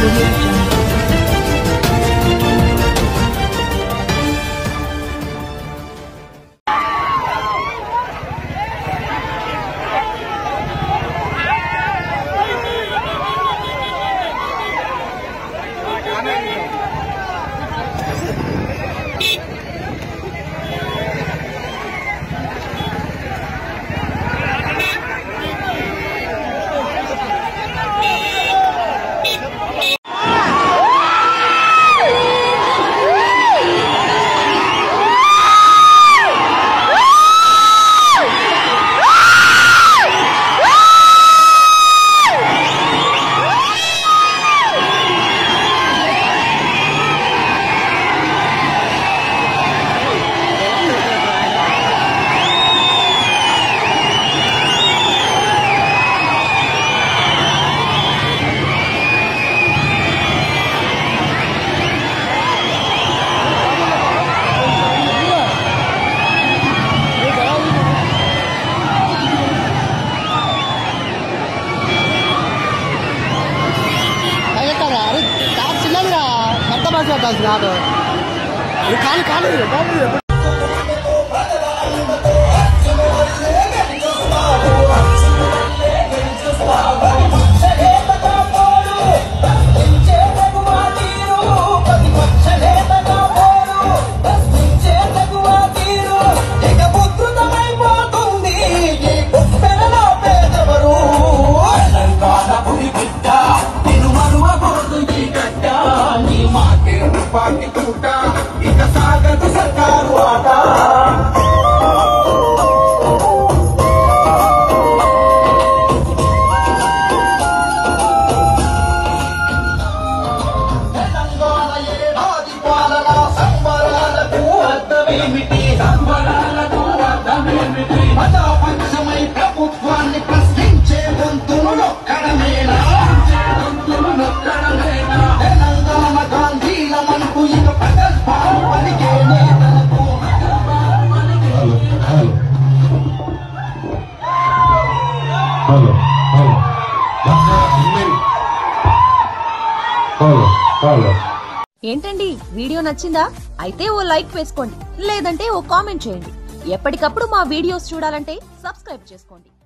audio jungle. కదా అరే కాదు చిన్నదిరా భర్త భాష కాదు కాదు ఇది కాలు కాలు కాలు ఇక సాగదు సర్కారు ఆట తెలంగాణ ఏడాది పాలన సంబరాలకు అర్థమేమిటి సంబరాలకు అర్థమేమిటి ప్రజాపక్షమై ప్రభుత్వాన్ని ప్రశ్నించే గొంతును నొక్కడమేనా గొంతును నొక్కడమేనా తెలంగాణ గాంధీలమంటూ ఇక ప్రగల్భాలు పలికే నేతలకు హలో హలో హలో హలో ఏంటండి వీడియో నచ్చిందా అయితే ఓ లైక్ వేసుకోండి లేదంటే ఓ కామెంట్ చేయండి ఎప్పటికప్పుడు మా వీడియోస్ చూడాలంటే సబ్స్క్రైబ్ చేసుకోండి